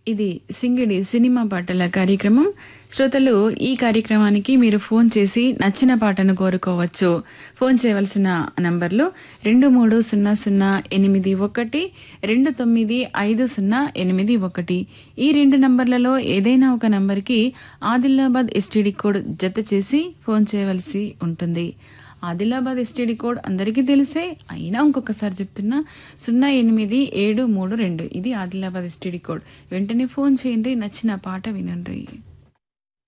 ఇది సింగిడి సినిమా పాటల కార్యక్రమం శ్రోతలు ఈ కార్యక్రమానికి మీరు ఫోన్ చేసి నచ్చిన పాటను కోరుకోవచ్చు ఫోన్ చేయవలసిన నంబర్లు రెండు మూడు సున్నా సున్నా ఎనిమిది ఒకటి రెండు తొమ్మిది ఐదు సున్నా ఎనిమిది ఒకటి ఈ రెండు నంబర్లలో ఏదైనా ఒక నంబర్కి ఆదిలాబాద్ ఎస్టీడీ కోడ్ జత చేసి ఫోన్ చేయవలసి ఉంటుంది ఆదిలాబాద్ ఎస్టీడీ కోడ్ అందరికీ తెలిసే అయినా ఇంకొకసారి చెప్తున్నా సున్నా ఎనిమిది ఏడు మూడు రెండు ఇది ఆదిలాబాద్ ఎస్టీడీ కోడ్ వెంటనే ఫోన్ చేయండి నచ్చిన పాట వినండి